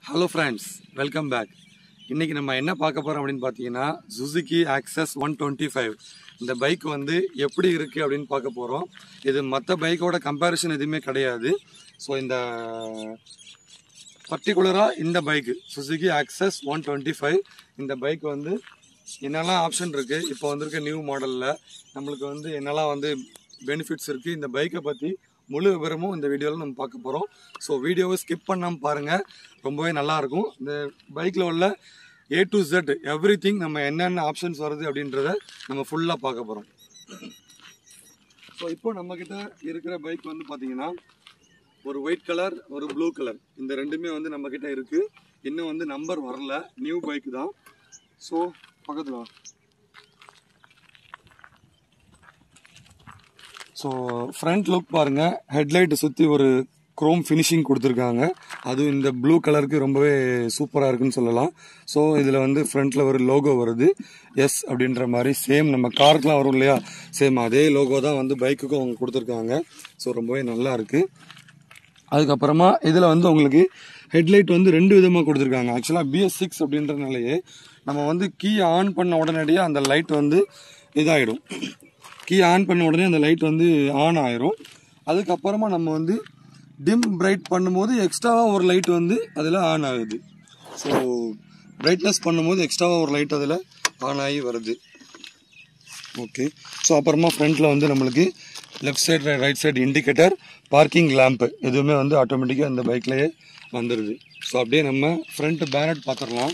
Hello friends welcome back இன்றைக்கி நம்ம என்ன பார்க்க போகிறோம் அப்படின்னு பார்த்தீங்கன்னா Suzuki Access one twenty five இந்த பைக் வந்து எப்படி இருக்குது அப்படின்னு பார்க்க போகிறோம் இது மற்ற பைக்கோட கம்பேரிசன் எதுவுமே கிடையாது ஸோ இந்த பர்டிகுலராக இந்த bike Suzuki Access one twenty five இந்த பைக் வந்து என்னெல்லாம் ஆப்ஷன் இருக்குது இப்போ வந்திருக்க நியூ மாடலில் நம்மளுக்கு வந்து என்னெல்லாம் வந்து பெனிஃபிட்ஸ் இருக்குது இந்த பைக்கை பற்றி முழு விவரமும் இந்த வீடியோவில் நம்ம பார்க்க போகிறோம் ஸோ வீடியோவை ஸ்கிப் பண்ணாமல் பாருங்கள் ரொம்பவே நல்லாயிருக்கும் இந்த பைக்கில் உள்ள A to Z everything நம்ம என்னென்ன ஆப்ஷன்ஸ் வருது அப்படின்றத நம்ம ஃபுல்லாக பார்க்க போகிறோம் ஸோ இப்போ நம்மக்கிட்ட இருக்கிற பைக் வந்து பார்த்தீங்கன்னா ஒரு ஒயிட் கலர் ஒரு ப்ளூ கலர் இந்த ரெண்டுமே வந்து நம்மக்கிட்ட இருக்குது இன்னும் வந்து நம்பர் வரல நியூ பைக் தான் ஸோ பக்கத்தில் வா. ஸோ ஃப்ரண்ட் லுக் பாருங்க ஹெட்லைட் சுற்றி ஒரு குரோம் ஃபினிஷிங் கொடுத்துருக்காங்க அதுவும் இந்த ப்ளூ கலருக்கு ரொம்பவே சூப்பராக இருக்குன்னு சொல்லலாம் ஸோ இதில் வந்து ஃப்ரண்ட்டில் ஒரு லோகோ வருது எஸ் அப்படின்ற மாதிரி சேம் நம்ம காருக்குலாம் வரும் இல்லையா சேம் அதே லோகோ தான் வந்து பைக்குக்கும் அவங்க கொடுத்துருக்காங்க ஸோ ரொம்பவே நல்லா இருக்குது அதுக்கப்புறமா இதில் வந்து உங்களுக்கு ஹெட்லைட் வந்து ரெண்டு விதமாக கொடுத்துருக்காங்க ஆக்சுவலாக பிஎஸ் சிக்ஸ் அப்படின்றனாலேயே நம்ம வந்து கீ ஆன் பண்ண உடனடியாக அந்த லைட் வந்து இதாகிடும் கீ ஆன் பண்ண உடனே அந்த லைட் வந்து ஆன் ஆயிரும் அதுக்கப்புறமா நம்ம வந்து டிம் பிரைட் பண்ணும்போது எக்ஸ்ட்ராவாக ஒரு லைட் வந்து அதில் ஆன் ஆகுது ஸோ பிரைட்னஸ் பண்ணும்போது எக்ஸ்ட்ராவாக ஒரு லைட் அதில் ஆன் ஆகி வருது ஓகே ஸோ அப்புறமா ஃப்ரண்ட்டில் வந்து நம்மளுக்கு left side right side indicator parking lamp எதுவுமே வந்து ஆட்டோமேட்டிக்காக இந்த பைக்லேயே வந்துடுது ஸோ அப்படியே நம்ம ஃப்ரண்ட் பேனட் பார்த்துடலாம்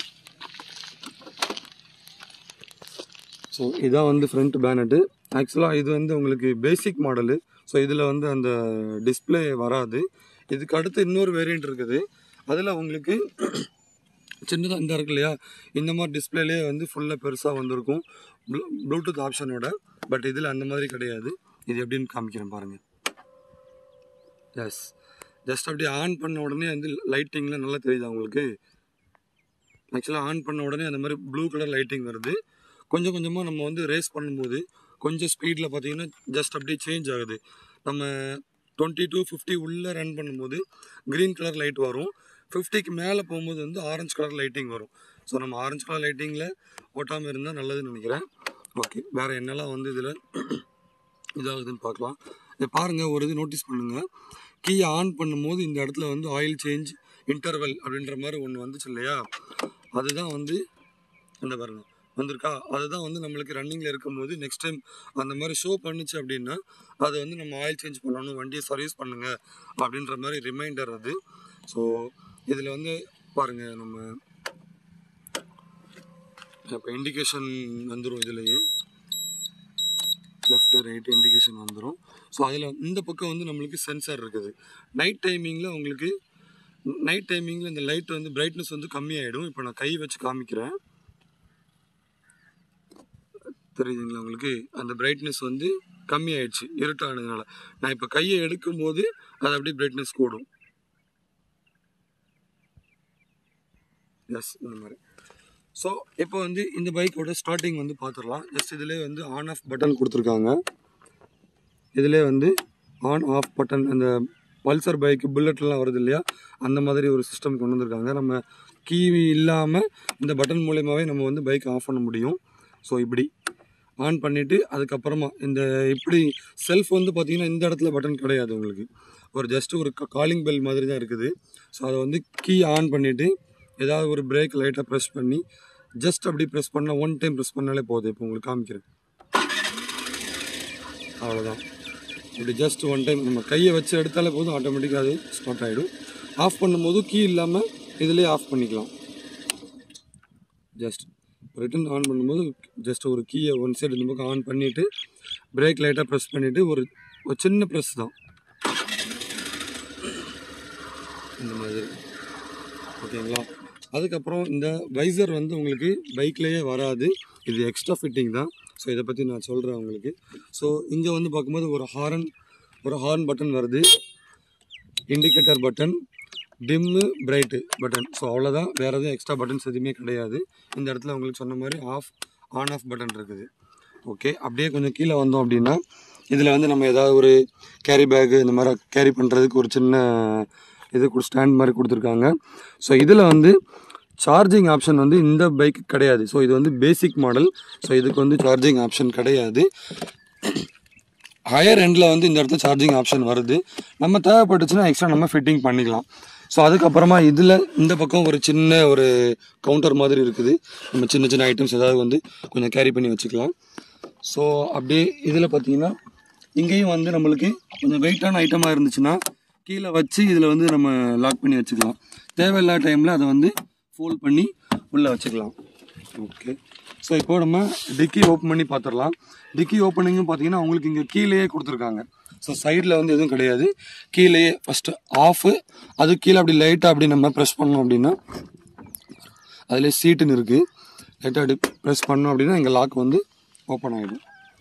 ஸோ இதான் வந்து ஃப்ரண்ட் பேனட்டு ஆக்சுவலாக இது வந்து உங்களுக்கு பேசிக் மாடலு ஸோ இதில் வந்து அந்த டிஸ்ப்ளே வராது இதுக்கு அடுத்து இன்னொரு வேரியண்ட் இருக்குது அதில் உங்களுக்கு சின்னதாக இந்த இருக்கு இல்லையா இந்த மாதிரி டிஸ்பிளேலே வந்து ஃபுல்லாக பெருசாக வந்திருக்கும் ப்ளூ ப்ளூடூத் ஆப்ஷனோட பட் இதில் அந்த மாதிரி கிடையாது இது எப்படின்னு காமிக்கிறேன் பாருங்கள் எஸ் ஜஸ்ட் அப்படியே ஆன் பண்ண உடனே வந்து லைட்டிங்லாம் நல்லா தெரியுதா உங்களுக்கு ஆக்சுவலாக ஆன் பண்ண உடனே அந்த மாதிரி ப்ளூ கலர் லைட்டிங் வருது கொஞ்சம் கொஞ்சமாக நம்ம வந்து ரேஸ் பண்ணும்போது கொஞ்சம் ஸ்பீடில் பார்த்தீங்கன்னா ஜஸ்ட் அப்படியே சேஞ்ச் ஆகுது நம்ம டுவெண்ட்டி டூ ஃபிஃப்டி உள்ளே ரன் பண்ணும்போது க்ரீன் கலர் லைட் வரும் ஃபிஃப்டிக்கு மேலே போகும்போது வந்து ஆரஞ்சு கலர் லைட்டிங் வரும் ஸோ நம்ம ஆரஞ்சு கலர் லைட்டிங்கில் ஓட்டாமல் இருந்தால் நல்லதுன்னு நினைக்கிறேன் ஓகே வேறு என்னெல்லாம் வந்து இதில் இதாகுதுன்னு பார்க்கலாம் இதை பாருங்கள் ஒரு இது நோட்டீஸ் பண்ணுங்கள் கீ ஆன் பண்ணும்போது இந்த இடத்துல வந்து ஆயில் சேஞ்ச் இன்டர்வல் அப்படின்ற மாதிரி ஒன்று வந்துச்சு இல்லையா அதுதான் வந்து அந்த பாருங்க வந்திருக்கா அதுதான் வந்து நம்மளுக்கு ரன்னிங்கில் இருக்கும்போது நெக்ஸ்ட் டைம் அந்த மாதிரி ஷோ பண்ணுச்சு அப்படின்னா அதை வந்து நம்ம ஆயில் சேஞ்ச் பண்ணணும் வண்டியை சர்வீஸ் பண்ணுங்க அப்படின்ற மாதிரி ரிமைண்டர் அது ஸோ இதில் வந்து பாருங்கள் நம்ம இப்போ இண்டிகேஷன் வந்துடும் இதுலேயே லெஃப்ட் ரைட் இண்டிகேஷன் வந்துடும் ஸோ அதில் இந்த பக்கம் வந்து நம்மளுக்கு சென்சார் இருக்குது நைட் டைமிங்கில் உங்களுக்கு நைட் டைமிங்கில் இந்த லைட் வந்து பிரைட்னஸ் வந்து கம்மியாயிடும் இப்போ நான் கை வச்சு காமிக்கிறேன் தெரியுதுங்களா உங்களுக்கு அந்த பிரைட்னஸ் வந்து கம்மியாயிடுச்சு இருட்டானதுனால நான் இப்போ கையை எடுக்கும்போது அது அப்படியே பிரைட்னஸ் கூடும் எஸ் இந்த மாதிரி ஸோ இப்போ வந்து இந்த பைக்கோட ஸ்டார்டிங் வந்து பார்த்துடலாம் ஜஸ்ட் இதிலே வந்து ஆன் ஆஃப் பட்டன் கொடுத்துருக்காங்க இதிலே வந்து ஆன் ஆஃப் பட்டன் அந்த பல்சர் பைக்கு புல்லட்லாம் வருது இல்லையா அந்த மாதிரி ஒரு சிஸ்டம் கொண்டு வந்திருக்காங்க நம்ம கீ இல்லாமல் இந்த பட்டன் மூலயமாவே நம்ம வந்து பைக் ஆஃப் பண்ண முடியும் ஸோ இப்படி ஆன் பண்ணிவிட்டு அதுக்கப்புறமா இந்த இப்படி செல்ஃப் வந்து பார்த்திங்கன்னா இந்த இடத்துல பட்டன் கிடையாது உங்களுக்கு ஒரு ஜஸ்ட் ஒரு காலிங் பெல் மாதிரி தான் இருக்குது ஸோ அதை வந்து கீ ஆன் பண்ணிவிட்டு ஏதாவது ஒரு பிரேக் லைட்டாக ப்ரெஸ் பண்ணி ஜஸ்ட் அப்படி ப்ரெஸ் பண்ணால் ஒன் டைம் ப்ரெஸ் பண்ணாலே போதும் இப்போ உங்களுக்கு காமிக்கிறேன் அவ்வளோதான் இப்படி ஜஸ்ட் ஒன் டைம் நம்ம கையை வச்சு எடுத்தாலே போதும் ஆட்டோமேட்டிக்காக அது ஸ்டார்ட் ஆகிடும் ஆஃப் பண்ணும்போது கீ இல்லாமல் இதிலே ஆஃப் பண்ணிக்கலாம் ஜஸ்ட் ரிட்டன் ஆன் பண்ணும்போது ஜஸ்ட் ஒரு கீயை ஒன் சைடு இந்த பக்கம் ஆன் பண்ணிவிட்டு பிரேக் லைட்டாக ப்ரெஸ் பண்ணிவிட்டு ஒரு ஒரு சின்ன ப்ரெஸ் தான் இந்த மாதிரி ஓகேங்களா அதுக்கப்புறம் இந்த வைசர் வந்து உங்களுக்கு பைக்லேயே வராது இது எக்ஸ்ட்ரா ஃபிட்டிங் தான் ஸோ இதை பற்றி நான் சொல்கிறேன் உங்களுக்கு ஸோ இங்கே வந்து பார்க்கும்போது ஒரு ஹாரன் ஒரு ஹார்ன் பட்டன் வருது indicator button dim bright button so அவ்வளோதான் வேறு எதுவும் எக்ஸ்ட்ரா பட்டன்ஸ் எதுவுமே கிடையாது இந்த இடத்துல உங்களுக்கு சொன்ன மாதிரி ஆஃப் ஆன் ஆஃப் பட்டன் இருக்குது ஓகே அப்படியே கொஞ்சம் கீழே வந்தோம் அப்படின்னா இதில் வந்து நம்ம ஏதாவது ஒரு கேரி பேக்கு இந்த மாதிரி கேரி பண்ணுறதுக்கு ஒரு சின்ன இது கூட ஸ்டாண்ட் மாதிரி கொடுத்துருக்காங்க ஸோ இதில் வந்து சார்ஜிங் ஆப்ஷன் வந்து இந்த பைக்கு கிடையாது ஸோ இது வந்து பேசிக் மாடல் ஸோ இதுக்கு வந்து சார்ஜிங் ஆப்ஷன் கிடையாது ஹையர் எண்டில் வந்து இந்த இடத்துல சார்ஜிங் ஆப்ஷன் வருது நம்ம தேவைப்பட்டுச்சுன்னா எக்ஸ்ட்ரா நம்ம ஃபிட்டிங் பண்ணிக்கலாம் ஸோ அதுக்கப்புறமா இதில் இந்த பக்கம் ஒரு சின்ன ஒரு கவுண்டர் மாதிரி இருக்குது நம்ம சின்ன சின்ன ஐட்டம்ஸ் ஏதாவது வந்து கொஞ்சம் கேரி பண்ணி வச்சுக்கலாம் ஸோ அப்படியே இதில் பார்த்தீங்கன்னா இங்கேயும் வந்து நம்மளுக்கு கொஞ்சம் வெயிட்டான ஐட்டமாக இருந்துச்சுன்னா கீழே வச்சு இதில் வந்து நம்ம லாக் பண்ணி வச்சுக்கலாம் தேவையில்லாத டைமில் அதை வந்து ஃபோல்ட் பண்ணி உள்ளே வச்சுக்கலாம் ஓகே ஸோ இப்போ நம்ம டிக்கி ஓப்பன் பண்ணி பார்த்துடலாம் டிக்கி ஓப்பனிங்கும் பார்த்தீங்கன்னா உங்களுக்கு இங்கே கீழேயே கொடுத்துருக்காங்க ஸோ சைடில் வந்து எதுவும் கிடையாது கீழேயே ஃபஸ்ட்டு ஆஃபு அது கீழே அப்படி லைட்டாக அப்படி நம்ம ப்ரெஸ் பண்ணோம் அப்படின்னா அதில் சீட்டுன்னு இருக்குது லைட்டாக அப்படி ப்ரெஸ் பண்ணோம் அப்படின்னா இங்கே லாக் வந்து ஓப்பன் ஆகிடும்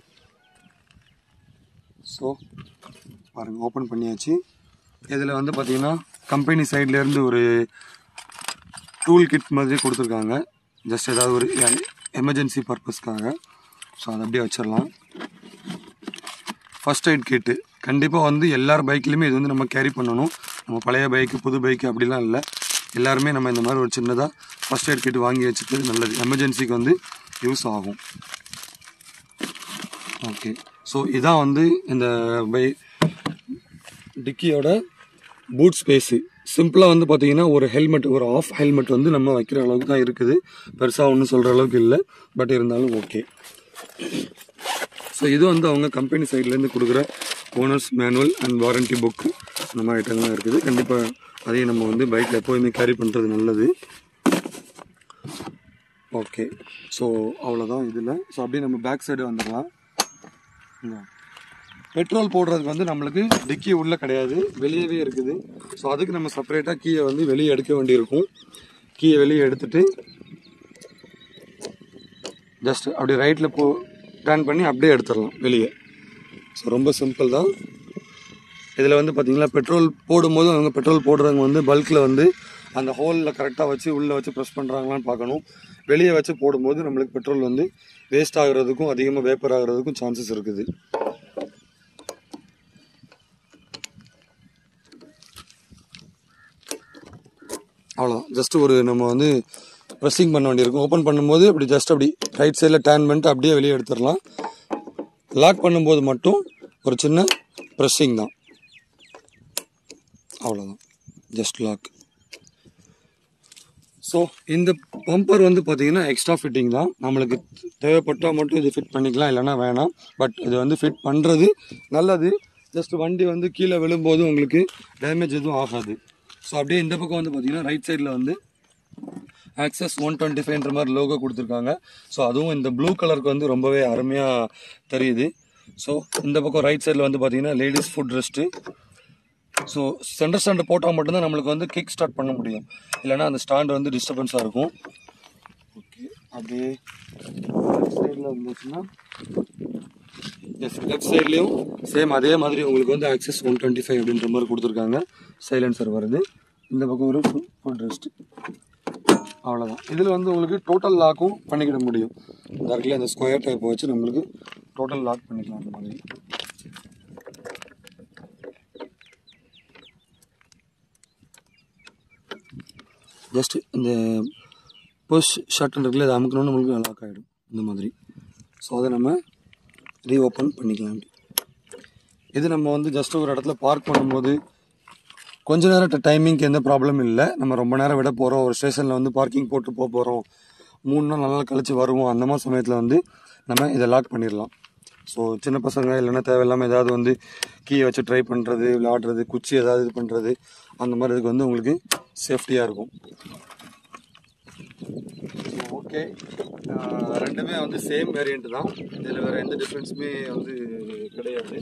ஸோ பாருங்கள் ஓப்பன் பண்ணியாச்சு இதில் வந்து பார்த்தீங்கன்னா கம்பெனி சைட்லேருந்து ஒரு டூல் கிட் மாதிரி கொடுத்துருக்காங்க ஜஸ்ட் ஏதாவது ஒரு எமர்ஜென்சி பர்பஸ்க்காக ஸோ அதை அப்படியே வச்சிடலாம் ஃபர்ஸ்ட் எய்ட் கிட்டு கண்டிப்பாக வந்து எல்லார் பைக்லையுமே இது வந்து நம்ம கேரி பண்ணணும் நம்ம பழைய பைக்கு புது பைக்கு அப்படிலாம் இல்லை எல்லாருமே நம்ம இந்த மாதிரி ஒரு சின்னதாக ஃபர்ஸ்ட் எய்ட் கிட் வாங்கி வச்சுக்கிறது நல்லது எமர்ஜென்சிக்கு வந்து யூஸ் ஆகும் ஓகே ஸோ இதான் வந்து இந்த பை டிக்கியோட பூட் ஸ்பேஸு சிம்பிளாக வந்து பார்த்தீங்கன்னா ஒரு ஹெல்மெட் ஒரு ஆஃப் ஹெல்மெட் வந்து நம்ம வைக்கிற அளவுக்கு தான் இருக்குது பெருசாக ஒன்றும் சொல்கிற அளவுக்கு இல்லை பட் இருந்தாலும் ஓகே ஸோ இது வந்து அவங்க கம்பெனி சைட்லேருந்து கொடுக்குற owners manual and warranty book அந்த மாதிரி ஐட்டங்கள்லாம் இருக்குது கண்டிப்பாக அதையும் நம்ம வந்து பைக்கில் எப்போயுமே கேரி பண்ணுறது நல்லது ஓகே ஸோ அவ்வளோதான் இதில் ஸோ அப்படியே நம்ம பேக் சைடு வந்துடலாம் இங்க. பெட்ரோல் போடுறதுக்கு வந்து நம்மளுக்கு டிக்கி உள்ள கிடையாது வெளியவே இருக்குது ஸோ அதுக்கு நம்ம செப்பரேட்டாக கீயை வந்து வெளியே எடுக்க வேண்டியிருக்கும் கீயை வெளியே எடுத்துட்டு ஜஸ்ட் அப்படி ரைட்டில் போ டர்ன் பண்ணி அப்படியே எடுத்துடலாம் வெளியே ஸோ ரொம்ப சிம்பிள் தான் இதில் வந்து பார்த்தீங்கன்னா பெட்ரோல் போடும்போது அவங்க பெட்ரோல் போடுறவங்க வந்து பல்கில் வந்து அந்த ஹோலில் கரெக்டாக வச்சு உள்ளே வச்சு ப்ரெஸ் பண்ணுறாங்களான்னு பார்க்கணும் வெளியே வச்சு போடும்போது நம்மளுக்கு பெட்ரோல் வந்து வேஸ்ட் ஆகுறதுக்கும் அதிகமாக வேப்பர் ஆகுறதுக்கும் சான்சஸ் இருக்குது அவ்வளோதான் ஜஸ்ட் ஒரு நம்ம வந்து ப்ரெஸ்ஸிங் பண்ண வேண்டியிருக்கும் ஓப்பன் பண்ணும்போது அப்படி ஜஸ்ட் அப்படி ரைட் சைடில் டேர்ன் பண்ணிட்டு அப்படியே வெளியே எடுத்துடலாம் லாக் பண்ணும்போது மட்டும் ஒரு சின்ன ப்ரெஸ்ஸிங் தான் அவ்வளோதான் ஜஸ்ட் லாக் ஸோ இந்த பம்பர் வந்து பார்த்தீங்கன்னா எக்ஸ்ட்ரா ஃபிட்டிங் தான் நம்மளுக்கு தேவைப்பட்டால் மட்டும் இது ஃபிட் பண்ணிக்கலாம் இல்லைன்னா வேணாம் பட் இது வந்து ஃபிட் பண்ணுறது நல்லது ஜஸ்ட் வண்டி வந்து கீழே விழும்போது உங்களுக்கு டேமேஜ் எதுவும் ஆகாது ஸோ அப்படியே இந்த பக்கம் வந்து பார்த்தீங்கன்னா ரைட் சைடில் வந்து ஆக்சஸ் ஒன் டுவெண்ட்டி ஃபைவ்ன்ற மாதிரி லோகோ கொடுத்துருக்காங்க ஸோ அதுவும் இந்த ப்ளூ கலருக்கு வந்து ரொம்பவே அருமையாக தெரியுது ஸோ இந்த பக்கம் ரைட் சைடில் வந்து பார்த்தீங்கன்னா ladies foot rest so centre stand போட்டால் மட்டும்தான் நம்மளுக்கு வந்து கிக் ஸ்டார்ட் பண்ண முடியும் இல்லைன்னா அந்த ஸ்டாண்டு வந்து டிஸ்டர்பன்ஸாக இருக்கும் ஓகே அப்படியே சைடில் இருந்துச்சுன்னா எஸ் லெஃப்ட் சைட்லேயும் சேம் அதே மாதிரி உங்களுக்கு வந்து ஆக்சஸ் ஒன் டுவெண்ட்டி ஃபைவ் அப்படின்ற மாதிரி கொடுத்துருக்காங்க சைலன்சர் வருது இந்த பக்கம் ஒரு ஃபுட் ரெஸ்ட் அவ்வளோதான் இதில் வந்து உங்களுக்கு டோட்டல் லாக்கும் பண்ணிக்கிட முடியும் டேரக்ட்லி அந்த ஸ்கொயர் டைப்பை வச்சு நம்மளுக்கு டோட்டல் லாக் பண்ணிக்கலாம் அந்த மாதிரி ஜஸ்ட் இந்த புஷ் ஷர்ட் இருக்குல்ல அதை அமுக்கணும்னு நம்மளுக்கு லாக் ஆகிடும் இந்த மாதிரி ஸோ அதை நம்ம ரீஓப்பன் பண்ணிக்கலாம் இப்படி. இது நம்ம வந்து ஜஸ்ட் ஒரு இடத்துல பார்க் பண்ணும்போது கொஞ்ச நேரம் டைமிங்க்கு எந்த ப்ராப்ளமும் இல்லை நம்ம ரொம்ப நேரம் விட போகிறோம் ஒரு ஸ்டேஷனில் வந்து பார்க்கிங் போட்டு போக போகிறோம் மூணு நாள் நாள் கழிச்சு வருவோம் அந்த மாதிரி சமயத்தில் வந்து நம்ம இதை லாக் பண்ணிடலாம் ஸோ சின்ன பசங்க இல்லைன்னா தேவையில்லாமல் ஏதாவது வந்து கீயை வச்சு ட்ரை பண்ணுறது விளையாடுறது குச்சி ஏதாவது இது பண்ணுறது அந்த மாதிரி இதுக்கு வந்து உங்களுக்கு சேஃப்டியாக இருக்கும் ஓகே ரெண்டுமே வந்து சேம் வேரியண்ட் தான் இதில் வேறு எந்த டிஃப்ரென்ஸுமே வந்து கிடையாது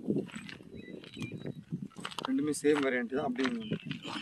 ரெண்டுமே சேம் வேரியண்ட் தான் அப்படி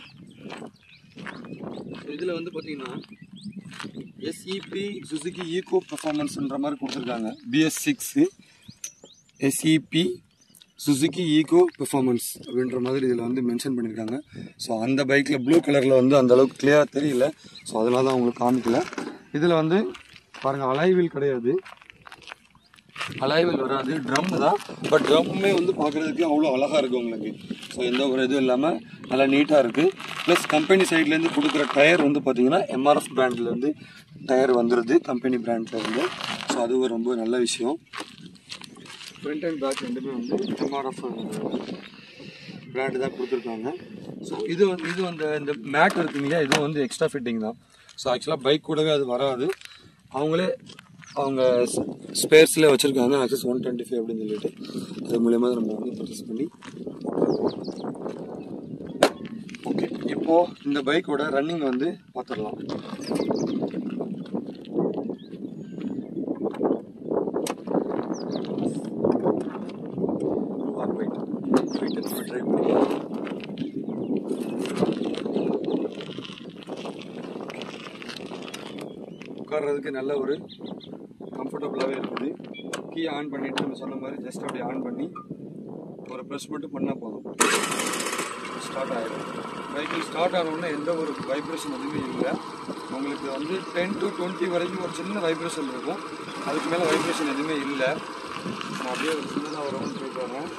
இதில் வந்து பார்த்தீங்கன்னா எஸ்இபி சுசுகி ஈகோ பெர்ஃபார்மன்ஸ்ன்ற மாதிரி கொடுத்துருக்காங்க BS six SEP Suzuki eco performance அப்படின்ற மாதிரி இதில் வந்து மென்ஷன் பண்ணியிருக்காங்க ஸோ அந்த பைக்கில் ப்ளூ கலரில் வந்து அந்த அளவுக்கு கிளியராக தெரியல ஸோ அதனால தான் உங்களுக்கு காமிக்கல இதில் வந்து பாருங்கள் அலைவில் கிடையாது அலைவல் வராது ட்ரம் தான் பட் ட்ரம்மே வந்து பார்க்குறதுக்கு அவ்வளோ அழகாக இருக்கும் உங்களுக்கு ஸோ எந்த ஒரு இதுவும் இல்லாமல் நல்லா நீட்டாக இருக்குது ப்ளஸ் கம்பெனி சைட்லேருந்து கொடுக்குற டயர் வந்து பார்த்தீங்கன்னா எம்ஆர்எஃப் பிராண்ட்லேருந்து டயர் வந்துடுது கம்பெனி பிராண்ட்லேருந்து ஸோ அது ஒரு ரொம்ப நல்ல விஷயம் ஃப்ரண்ட் அண்ட் பேக் ரெண்டுமே வந்து எம்ஆர்எஃப் பிராண்டு தான் கொடுத்துருக்காங்க ஸோ இது வந்து இது வந்து இந்த மேட் இருக்குங்க இல்லையா இதுவும் வந்து எக்ஸ்ட்ரா ஃபிட்டிங் தான் ஸோ ஆக்சுவலாக பைக் கூடவே அது வராது அவங்களே அவங்க ஸ்பேர்ஸில் வச்சுருக்காங்க ஆக்சஸ் ஒன் டுவெண்ட்டி ஃபைவ் அப்படின்னு சொல்லிட்டு அது மூலயமா நம்ம வந்து பர்ச்சேஸ் பண்ணி ஓகே இப்போது இந்த பைக்கோட ரன்னிங் வந்து பார்த்துடலாம் போயிட்டு போயிட்டு நம்ம ட்ரை பண்ணிக்கலாம் உட்கார்றதுக்கு நல்ல ஒரு கம்ஃபர்டபுளாகவே இருக்குது கீ ஆன் பண்ணிட்டு நம்ம சொன்ன மாதிரி ஜஸ்ட் அப்படி ஆன் பண்ணி ஒரு ப்ரெஸ் மட்டும் பண்ணால் போதும் ஸ்டார்ட் ஆகிடும் வெஹிக்கிள் ஸ்டார்ட் ஆனவுடனே எந்த ஒரு வைப்ரேஷன் எதுவுமே இல்லை உங்களுக்கு வந்து டென் டு டுவெண்ட்டி வரைக்கும் ஒரு சின்ன வைப்ரேஷன் இருக்கும் அதுக்கு மேலே வைப்ரேஷன் எதுவுமே இல்லை நான் அப்படியே ஒரு சின்னதாக ஒரு ரவுண்ட் போயிட்டு வரேன்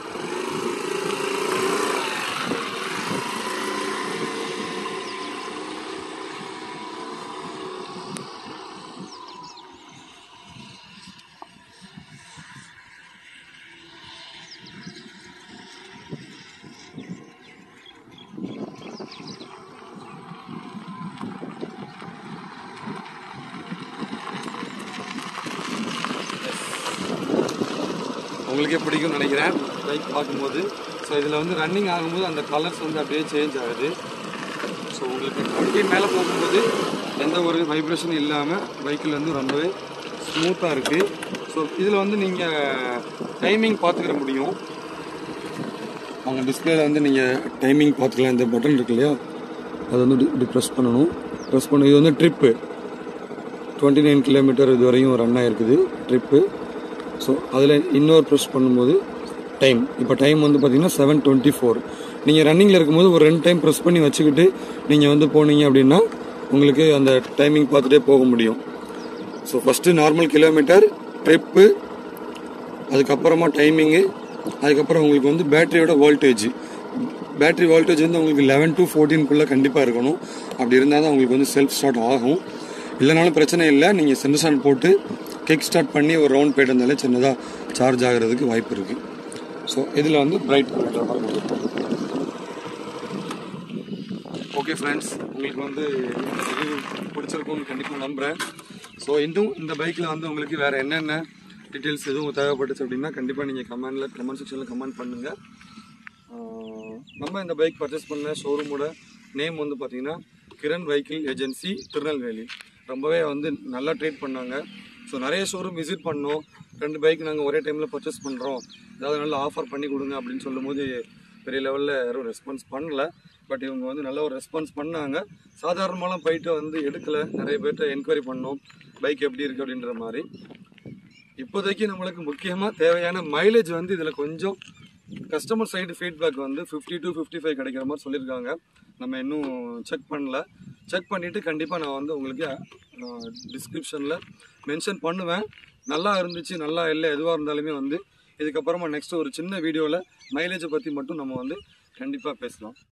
உங்களுக்கே பிடிக்கும்னு நினைக்கிறேன் பைக் பார்க்கும்போது ஸோ இதில் வந்து ரன்னிங் ஆகும்போது அந்த கலர்ஸ் வந்து அப்படியே சேஞ்ச் ஆகுது ஸோ உங்களுக்கு டுவெண்ட்டி மேலே போகும்போது எந்த ஒரு வைப்ரேஷனும் இல்லாமல் பைக்கில் வந்து ரொம்பவே ஸ்மூத்தாக இருக்குது ஸோ இதில் வந்து நீங்கள் டைமிங் பார்த்துக்கிற முடியும் அவங்க டிஸ்பிளேல வந்து நீங்கள் டைமிங் பார்த்துக்கலாம் இந்த பட்டன் இருக்கு இல்லையா அது வந்து இப்படி ப்ரெஸ் பண்ணணும் ப்ரெஸ் பண்ண இது வந்து ட்ரிப்பு டுவெண்ட்டி நைன் கிலோமீட்டர் இது வரையும் ரன் ஆகிருக்குது ட்ரிப்பு ஸோ அதில் இன்னொரு ப்ரெஸ் பண்ணும்போது டைம் இப்போ டைம் வந்து பார்த்தீங்கன்னா செவன் டுவெண்ட்டி ஃபோர் நீங்கள் ரன்னிங்கில் இருக்கும்போது ஒரு ரெண்டு டைம் ப்ரெஸ் பண்ணி வச்சுக்கிட்டு நீங்கள் வந்து போனீங்க அப்படின்னா உங்களுக்கு அந்த டைமிங் பார்த்துட்டே போக முடியும் so first normal kilometre trip அதுக்கப்புறமா டைமிங்கு அதுக்கப்புறம் உங்களுக்கு வந்து பேட்டரியோட வோல்டேஜ் பேட்டரி வோல்டேஜ் வந்து உங்களுக்கு லெவன் டு ஃபோர்டீன்குள்ளே கண்டிப்பாக இருக்கணும் அப்படி இருந்தால் தான் உங்களுக்கு வந்து செல்ஃப் ஸ்டார்ட் ஆகும் இல்லைனாலும் பிரச்சனை இல்லை நீங்கள் சென்டர் ஸ்டாண்ட் போட்டு கிக் ஸ்டார்ட் பண்ணி ஒரு ரவுண்ட் போயிட்டு இருந்தாலே சின்னதாக சார்ஜ் ஆகிறதுக்கு வாய்ப்பு இருக்குது ஸோ இதில் வந்து பிரைட் ஓகே ஃப்ரெண்ட்ஸ் உங்களுக்கு வந்து ரிவ்யூ பிடிச்சிருக்கும்னு கண்டிப்பாக நம்புகிறேன் ஸோ இன்னும் இந்த பைக்கில் வந்து உங்களுக்கு வேறு என்னென்ன டீட்டெயில்ஸ் எதுவும் தேவைப்பட்டுச்சு அப்படின்னா கண்டிப்பாக நீங்கள் கமெண்டில் கமெண்ட் செக்ஷனில் கமெண்ட் பண்ணுங்கள் நம்ம இந்த பைக் பர்ச்சேஸ் பண்ண ஷோரூமோட நேம் வந்து பார்த்தீங்கன்னா கிரண் வெஹிக்கிள் ஏஜென்சி திருநெல்வேலி ரொம்பவே வந்து நல்லா ட்ரீட் பண்ணாங்க ஸோ நிறைய ஷோரூம் விசிட் பண்ணோம் ரெண்டு பைக் நாங்கள் ஒரே டைமில் பர்ச்சேஸ் பண்ணுறோம் ஏதாவது நல்ல ஆஃபர் பண்ணி கொடுங்க அப்படின்னு சொல்லும்போது பெரிய லெவலில் யாரும் ரெஸ்பான்ஸ் பண்ணல பட் இவங்க வந்து நல்ல ஒரு ரெஸ்பான்ஸ் பண்ணாங்க சாதாரணமாலாம் போயிட்டு வந்து எடுக்கலை நிறைய பேர்கிட்ட என்கொயரி பண்ணோம் பைக் எப்படி இருக்குது அப்படின்ற மாதிரி இப்போதைக்கு நம்மளுக்கு முக்கியமாக தேவையான மைலேஜ் வந்து இதில் கொஞ்சம் கஸ்டமர் சைடு ஃபீட்பேக் வந்து ஃபிஃப்டி டு ஃபிஃப்டி ஃபைவ் கிடைக்கிற மாதிரி சொல்லியிருக்காங்க நம்ம இன்னும் செக் பண்ணல செக் பண்ணிவிட்டு கண்டிப்பாக நான் வந்து உங்களுக்கு டிஸ்கிரிப்ஷனில் மென்ஷன் பண்ணுவேன் நல்லா இருந்துச்சு நல்லா இல்லை எதுவாக இருந்தாலுமே வந்து இதுக்கப்புறமா நெக்ஸ்ட் ஒரு சின்ன வீடியோவில் மைலேஜை பற்றி மட்டும் நம்ம வந்து கண்டிப்பாக பேசலாம்